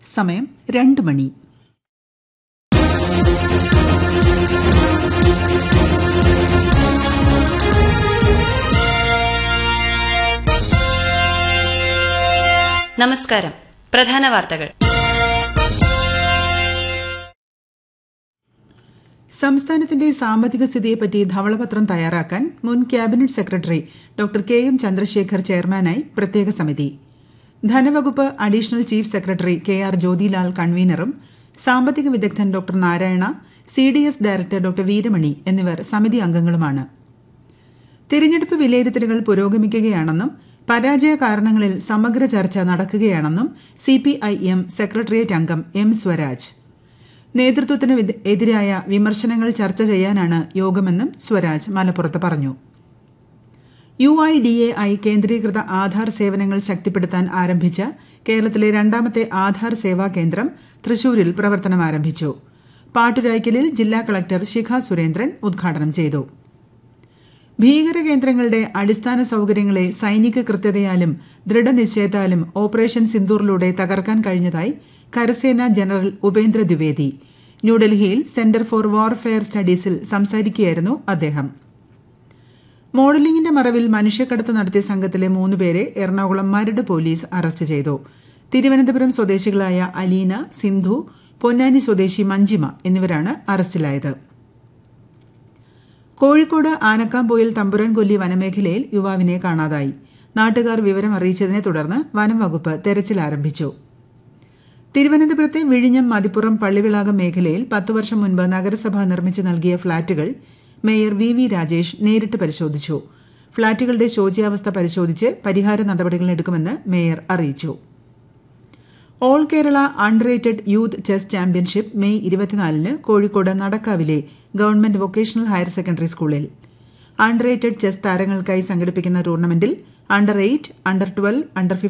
സമയം രണ്ട് മണി നമസ്കാരം പ്രധാന വാർത്തകൾ സംസ്ഥാനത്തിന്റെ സാമ്പത്തിക സ്ഥിതിയെപ്പറ്റി ധവളപത്രം തയ്യാറാക്കാൻ മുൻ cabinet secretary doctor K M Chandrasekhar ചെയർമാനായി പ്രത്യേക സമിതി ധനവകുപ്പ് additional chief secretary K R Jyothilal കൺവീനറും സാമ്പത്തിക വിദഗ്ധൻ doctor Narayana C D S director doctor Veeramani എന്നിവർ സമിതി അംഗങ്ങളുമാണ് തിരഞ്ഞെടുപ്പ് വിലയിരുത്തലുകൾ പുരോഗമിക്കുകയാണെന്നും പരാജയ കാരണങ്ങളിൽ സമഗ്ര ചർച്ച നടക്കുകയാണെന്നും C P I M secretariat അംഗം എം സ്വരാജ് നേതൃത്വത്തിന് വിദ- എതിരായ വിമർശനങ്ങൾ ചർച്ച ചെയ്യാനാണ് യോഗമെന്നും സ്വരാജ് മലപ്പുറത്ത് പറഞ്ഞു U I D A I കേന്ദ്രീകൃത ആധാർ സേവനങ്ങൾ ശക്തിപ്പെടുത്താൻ ആരംഭിച്ച കേരളത്തിലെ രണ്ടാമത്തെ ആധാർ സേവാ കേന്ദ്രം തൃശൂരിൽ പ്രവർത്തനം ആരംഭിച്ചു പാട്ടുരായ്ക്കലിൽ ജില്ലാ കളക്ടർ ശിഖ സുരേന്ദ്രൻ ഉദ്ഘാടനം ചെയ്തു ഭീകരകേന്ദ്രങ്ങളുടെ അടിസ്ഥാന സൌകര്യങ്ങളെ സൈനിക കൃത്യതയാലും ദൃഢനിശ്ചയത്താലും ഓപ്പറേഷൻ സിന്ദൂറിലൂടെ തകർക്കാൻ കഴിഞ്ഞതായി കരസേന ജനറൽ ഉപേന്ദ്ര ദ്വിവേദി ന്യൂഡൽഹിയിൽ സെന്റർ ഫോർ വാർഫെയർ സ്റ്റഡീസിൽ സംസാരിക്കുകയായിരുന്നു അദ്ദേഹം മോഡലിംഗിന്റെ മറവിൽ മനുഷ്യക്കടത്ത് നടത്തിയ സംഘത്തിലെ മൂന്നുപേരെ എറണാകുളം മരട് പോലീസ് അറസ്റ്റ് ചെയ്തു തിരുവനന്തപുരം സ്വദേശികളായ അലീന സിന്ധു പൊന്നാനി സ്വദേശി മഞ്ജിമ എന്നിവരാണ് അറസ്റ്റിലായത് കോഴിക്കോട് ആനക്കാംപോയിൽ തമ്പുരാൻകൊല്ലി വനമേഖലയിൽ യുവാവിനെ കാണാതായി നാട്ടുകാർ വിവരം അറിയിച്ചതിനെ തുടർന്ന് വനം വകുപ്പ് തെരച്ചിൽ ആരംഭിച്ചു തിരുവനന്തപുരത്തെ വിഴിഞ്ഞം മതിപ്പുറം പള്ളിവിളാകം മേഖലയിൽ പത്തു വർഷം മുൻപ് നഗരസഭ നിർമ്മിച്ചു നൽകിയ ഫ്ളാറ്റുകൾ മേയർ വി വി രാജേഷ് നേരിട്ട് പരിശോധിച്ചു ഫ്ളാറ്റുകളുടെ ശോച്യാവസ്ഥ പരിശോധിച്ച് പരിഹാര നടപടികൾ എടുക്കുമെന്ന് മേയർ അറിയിച്ചു all Kerala unrated youth chess championship May ഇരുപത്തിനാലിന് കോഴിക്കോട് നടക്കാവിലെ ഗവൺമെന്റ് വൊക്കേഷണൽ ഹയർ സെക്കൻഡറി സ്കൂളിൽ അൺറേറ്റഡ് ചെസ് താരങ്ങൾക്കായി സംഘടിപ്പിക്കുന്ന ടൂർണമെന്റിൽ under eight under twelve under